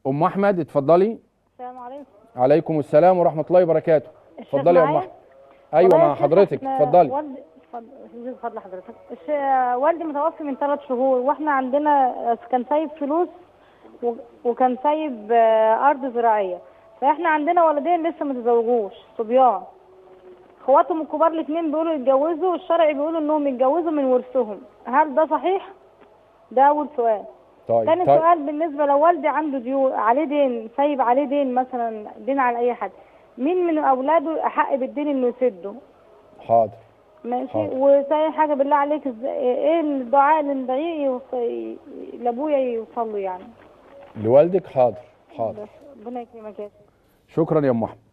ام احمد اتفضلي السلام عليكم عليكم السلام ورحمه الله وبركاته الشيخ اتفضلي يا ام معايا؟ احمد ايوه والله مع يا شيخ حضرتك إحنا اتفضلي والدي اتفضل فضل حضرتك الش... والدي متوفي من ثلاث شهور واحنا عندنا كان سايب فلوس و... وكان سايب آه، ارض زراعيه فاحنا عندنا ولدين لسه ما تزوجوش صبيان اخواتهم الكبار الاثنين بيقولوا يتجوزوا والشرع بيقولوا انهم يتجوزوا من ورثهم هل ده صحيح ده اول سؤال طيب تاني طيب سؤال بالنسبة لو والدي عنده ديون عليه دين سايب عليه دين مثلا دين على أي حد مين من أولاده أحق بالدين إنه يسده؟ حاضر ماشي حاضر. وتاني حاجة بالله عليك إز- إيه الدعاء اللي ندعيه يوص- لأبويا يوصل له يعني؟ لوالدك حاضر حاضر بس ربنا يكرمك يا شيخ. شكرا يا ام احمد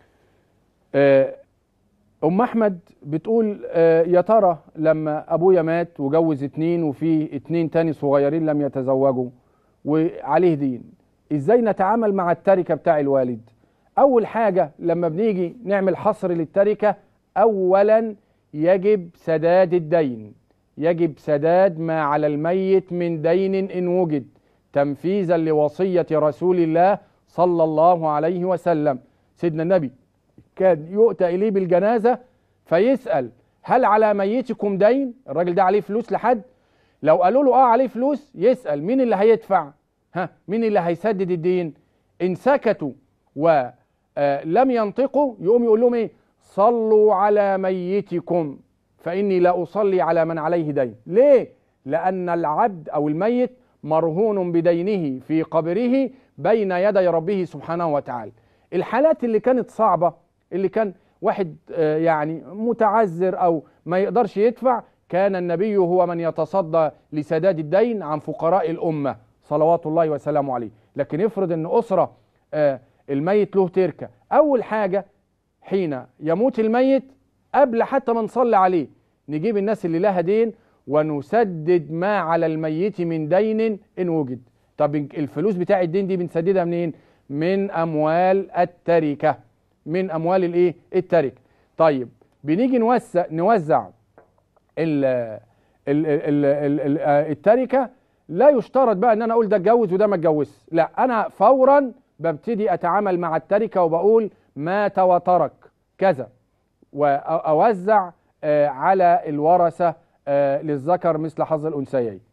آه، ام احمد بتقول آه، يا ترى لما ابويا مات وجوز اتنين وفي اتنين تاني صغيرين لم يتزوجوا وعليه دين ازاي نتعامل مع التركه بتاع الوالد اول حاجه لما بنيجي نعمل حصر للتركه اولا يجب سداد الدين يجب سداد ما على الميت من دين ان وجد تنفيذا لوصيه رسول الله صلى الله عليه وسلم سيدنا النبي كان يؤتى اليه بالجنازه فيسال هل على ميتكم دين الراجل ده عليه فلوس لحد لو قالوا له اه عليه فلوس يسال مين اللي هيدفع ها مين اللي هيسدد الدين ان سكتوا ولم ينطقوا يقوم يقول لهم ايه صلوا على ميتكم فاني لا اصلي على من عليه دين ليه لان العبد او الميت مرهون بدينه في قبره بين يدي ربه سبحانه وتعالى الحالات اللي كانت صعبه اللي كان واحد آه، يعني متعذر او ما يقدرش يدفع كان النبي هو من يتصدى لسداد الدين عن فقراء الامه صلوات الله وسلامه عليه لكن افرض ان اسره آه، الميت له تركه اول حاجه حين يموت الميت قبل حتى ما نصلي عليه نجيب الناس اللي لها دين ونسدد ما على الميت من دين ان وجد طب الفلوس بتاع الدين دي بنسددها منين من اموال التركه من اموال الايه التركه طيب بنيجي نوزع نوزع ال ال ال ال ال التركه لا يشترط بقى ان انا اقول ده اتجوز وده ما اتجوزش لا انا فورا ببتدي اتعامل مع التركه وبقول مات وترك كذا واوزع آه، على الورثه آه، للذكر مثل حظ الانثيين